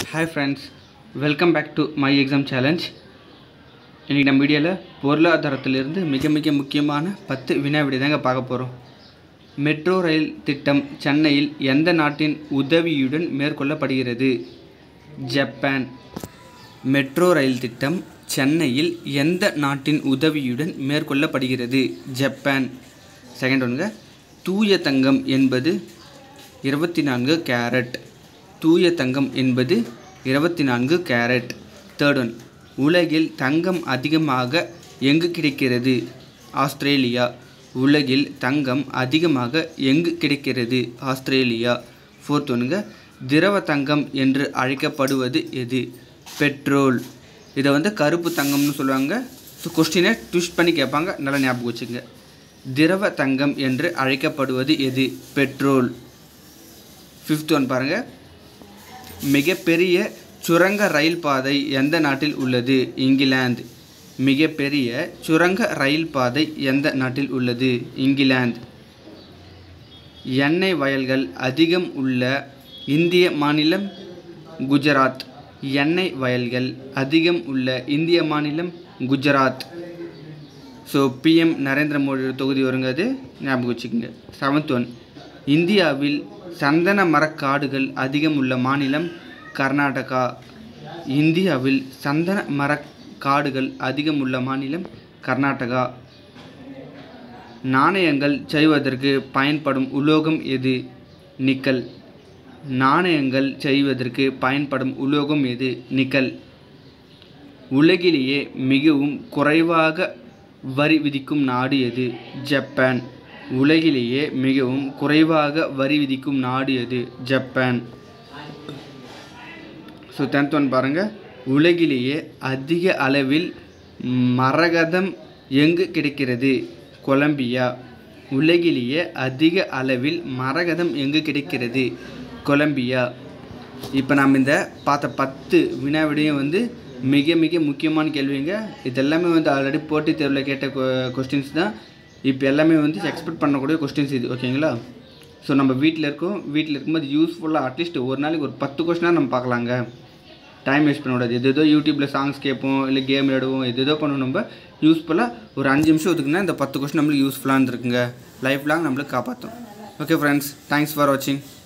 hi friends welcome back to my exam challenge இன்றைக்கி நம்ம வீடியோவில் பொருளாதாரத்திலிருந்து மிக மிக முக்கியமான பத்து வினா விடை தாங்க பார்க்க போகிறோம் மெட்ரோ ரயில் திட்டம் சென்னையில் எந்த நாட்டின் உதவியுடன் மேற்கொள்ளப்படுகிறது ஜப்பான் மெட்ரோ ரயில் திட்டம் சென்னையில் எந்த நாட்டின் உதவியுடன் மேற்கொள்ளப்படுகிறது ஜப்பான் செகண்ட் ஒன்றுங்க தூய தங்கம் என்பது இருபத்தி நான்கு கேரட் தூய தங்கம் என்பது இருபத்தி நான்கு கேரட் தேர்ட் ஒன் உலகில் தங்கம் அதிகமாக எங்கு கிடைக்கிறது ஆஸ்திரேலியா உலகில் தங்கம் அதிகமாக எங்கு கிடைக்கிறது ஆஸ்திரேலியா ஃபோர்த் ஒன்றுங்க திரவ தங்கம் என்று அழைக்கப்படுவது எது பெட்ரோல் இதை வந்து கருப்பு தங்கம்னு சொல்லுவாங்க ஸோ கொஸ்டினை ட்விஸ்ட் பண்ணி கேட்பாங்க நல்லா ஞாபகம் வச்சுங்க திரவ தங்கம் என்று அழைக்கப்படுவது எது பெட்ரோல் ஃபிஃப்த் ஒன் பாருங்கள் மிகப்பெரிய சுரங்க ரயில் பாதை எந்த நாட்டில் உள்ளது இங்கிலாந்து மிகப்பெரிய சுரங்க ரயில் பாதை எந்த நாட்டில் உள்ளது இங்கிலாந்து எண்ணெய் வயல்கள் அதிகம் உள்ள இந்திய மாநிலம் குஜராத் எண்ணெய் வயல்கள் அதிகம் உள்ள இந்திய மாநிலம் குஜராத் ஸோ பிஎம் நரேந்திர மோடி தொகுதி வருங்க அது ஞாபகம் வச்சுக்கோங்க செவன்த் ஒன் இந்தியாவில் சந்தன மரக்காடுகள் அதிகம் உள்ள மாநிலம் கர்நாடகா இந்தியாவில் சந்தன மரக்காடுகள் அதிகம் உள்ள மாநிலம் கர்நாடகா நாணயங்கள் செய்வதற்கு பயன்படும் உலோகம் எது நிக்கல் நாணயங்கள் செய்வதற்கு பயன்படும் உலோகம் எது நிக்கல் உலகிலேயே மிகவும் குறைவாக வரி விதிக்கும் நாடு எது ஜப்பான் உலகிலேயே மிகவும் குறைவாக வரி விதிக்கும் நாடு எது ஜப்பான் ஸோ டென்த் ஒன் பாருங்கள் உலகிலேயே அதிக அளவில் மரகதம் எங்கு கிடைக்கிறது கொலம்பியா உலகிலேயே அதிக அளவில் மரகதம் எங்கு கிடைக்கிறது கொலம்பியா இப்போ நாம் இந்த பார்த்த பத்து வினா விடையும் வந்து மிக மிக முக்கியமான கேள்விங்க இதெல்லாமே வந்து ஆல்ரெடி போட்டித் தேர்வில் கேட்ட கொஸ்டின்ஸ் தான் இப்போ எல்லாமே வந்து எக்ஸ்பெக்ட் பண்ணக்கூடிய கொஸ்டின்ஸ் இது ஓகேங்களா ஸோ நம்ம வீட்டில் இருக்கோம் வீட்டில் இருக்கும்போது யூஸ்ஃபுல்லாக அட்லீஸ்ட் ஒரு நாளைக்கு ஒரு பத்து கொஸ்டினாக நம்ம பார்க்கலாங்க டைம் வேஸ்ட் பண்ணக்கூடாது எது ஏதோ யூடியூப்பில் சாங்ஸ் கேட்போம் இல்லை கேம் விளையாடுவோம் எது ஏதோ பண்ணுவோம் நம்ம யூஸ்ஃபுல்லாக ஒரு அஞ்சு நிமிஷம் ஒதுக்குனா இந்த பத்து கொஸ்டின் நம்மளுக்கு யூஸ்ஃபுல்லாக இருந்திருக்குங்க லைஃப் லாங் நம்மளுக்கு காப்பாற்றும் ஓகே ஃப்ரெண்ட்ஸ் தேங்க்ஸ் ஃபார் வாட்சிங்